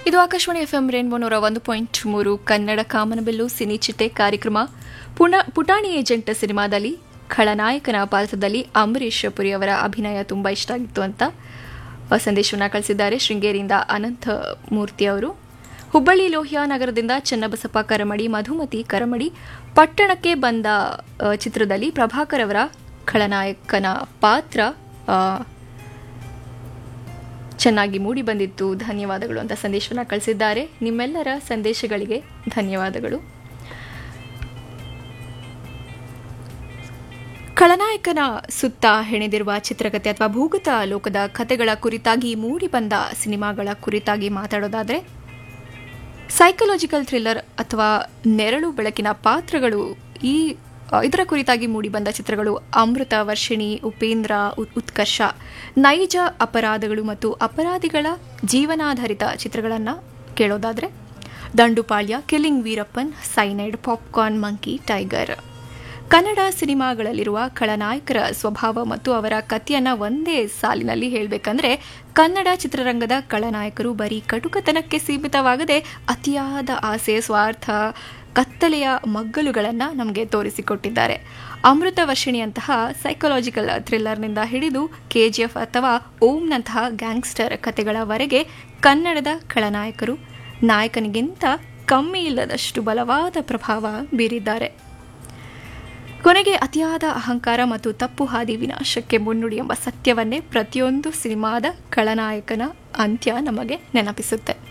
ಇದು Akashvani FM rainbow ನೂರ ಒಂದು ಪಾಯಿಂಟ್ ಮೂರು ಕನ್ನಡ ಕಾಮನಬಿಲ್ಲು ಸಿನಿಚಿತೆ ಕಾರ್ಯಕ್ರಮ ಪುಣ ಪುಟಾಣಿ ಏಜೆಂಟ್ ಸಿನಿಮಾದಲ್ಲಿ ಖಳನಾಯಕನ ಪಾತ್ರದಲ್ಲಿ ಅಂಬರೀಶ್ ಪುರಿ ಅವರ ಅಭಿನಯ ತುಂಬ ಇಷ್ಟ ಆಗಿತ್ತು ಅಂತ ಸಂದೇಶವನ್ನು ಕಳಿಸಿದ್ದಾರೆ ಶೃಂಗೇರಿಯಿಂದ ಅನಂತ ಮೂರ್ತಿ ಅವರು ಹುಬ್ಬಳ್ಳಿ ಲೋಹಿಯಾ ನಗರದಿಂದ ಚನ್ನಬಸಪ್ಪ ಕರಮಡಿ ಮಧುಮತಿ ಕರಮಡಿ ಪಟ್ಟಣಕ್ಕೆ ಬಂದ ಆ, ಚಿತ್ರದಲ್ಲಿ ಪ್ರಭಾಕರ್ ಅವರ ಖಳನಾಯಕನ ಪಾತ್ರ ಆ, ಚೆನ್ನಾಗಿ ಮೂಡಿ ಬಂದಿತ್ತು ಧನ್ಯವಾದಗಳು ಅಂತ ಸಂದೇಶವನ್ನು ಕಳಿಸಿದ್ದಾರೆ ನಿಮ್ಮೆಲ್ಲರ ಸಂದೇಶಗಳಿಗೆ ಧನ್ಯವಾದಗಳು ಖಳನಾಯಕನ ಸುತ್ತ ಹೆಣೆದಿರುವ ಚಿತ್ರಕಥೆ ಅಥವಾ ಭೂಗತ ಲೋಕದ ಕಥೆಗಳ ಕುರಿತಾಗಿ ಮೂಡಿ ಬಂದ ಸಿನಿಮಾಗಳ ಕುರಿತಾಗಿ ಮಾತಾಡೋದಾದರೆ ಸೈಕಲಾಜಿಕಲ್ ಥ್ರಿಲ್ಲರ್ ಅಥವಾ ನೆರಳು ಬೆಳಕಿನ ಪಾತ್ರಗಳು ಈ ಅ, ಇದರ ಕುರಿತಾಗಿ ಮೂಡಿಬಂದ ಚಿತ್ರಗಳು ಅಮೃತ ವರ್ಷಿಣಿ ಉಪೇಂದ್ರ ಉ- ಉತ್ಕರ್ಷ ನೈಜ ಅಪರಾಧಗಳು ಮತ್ತು ಅಪರಾಧಿಗಳ ಜೀವನಾಧಾರಿತ ಚಿತ್ರಗಳನ್ನು ಕೇಳೋದಾದರೆ Dandupalya killing Veerappan cyanide popcorn monkey tiger Kannada ಸಿನಿಮಾಗಳಲ್ಲಿರುವ ಖಳನಾಯಕರ ಸ್ವಭಾವ ಮತ್ತು ಅವರ ಕಥೆಯನ್ನ ಒಂದೇ ಸಾಲಿನಲ್ಲಿ ಹೇಳಬೇಕಂದ್ರೆ ಕನ್ನಡ ಚಿತ್ರರಂಗದ ಖಳನಾಯಕರು ಬರೀ ಕಟುಕತನಕ್ಕೆ ಸೀಮಿತವಾಗದೆ ಅತಿಯಾದ ಆಸೆ ಸ್ವಾರ್ಥ ಕತ್ತಲೆಯ ಮಗ್ಗಲುಗಳನ್ನು ನಮಗೆ ತೋರಿಸಿಕೊಟ್ಟಿದ್ದಾರೆ ಅಮೃತ ವರ್ಷಿಣಿಯಂತಹ ಸೈಕಲಾಜಿಕಲ್ ಥ್ರಿಲ್ಲರ್ನಿಂದ ಹಿಡಿದು ಕೆಜಿಎಫ್ ಅಥವಾ ಓಂನಂತಹ ಗ್ಯಾಂಗ್ಸ್ಟರ್ ಕಥೆಗಳವರೆಗೆ ಕನ್ನಡದ ಖಳನಾಯಕರು ನಾಯಕನಿಗಿಂತ ಕಮ್ಮಿ ಇಲ್ಲದಷ್ಟು ಬಲವಾದ ಪ್ರಭಾವ ಬೀರಿದ್ದಾರೆ ಕೊನೆಗೆ ಅತಿಯಾದ ಅಹಂಕಾರ ಮತ್ತು ತಪ್ಪು ಹಾದಿ ವಿನಾಶಕ್ಕೆ ಮುನ್ನುಡಿ ಎಂಬ ಸತ್ಯವನ್ನೇ ಪ್ರತಿಯೊಂದು ಸಿನಿಮಾದ ಖಳನಾಯಕನ ಅಂತ್ಯ ನಮಗೆ ನೆನಪಿಸುತ್ತೆ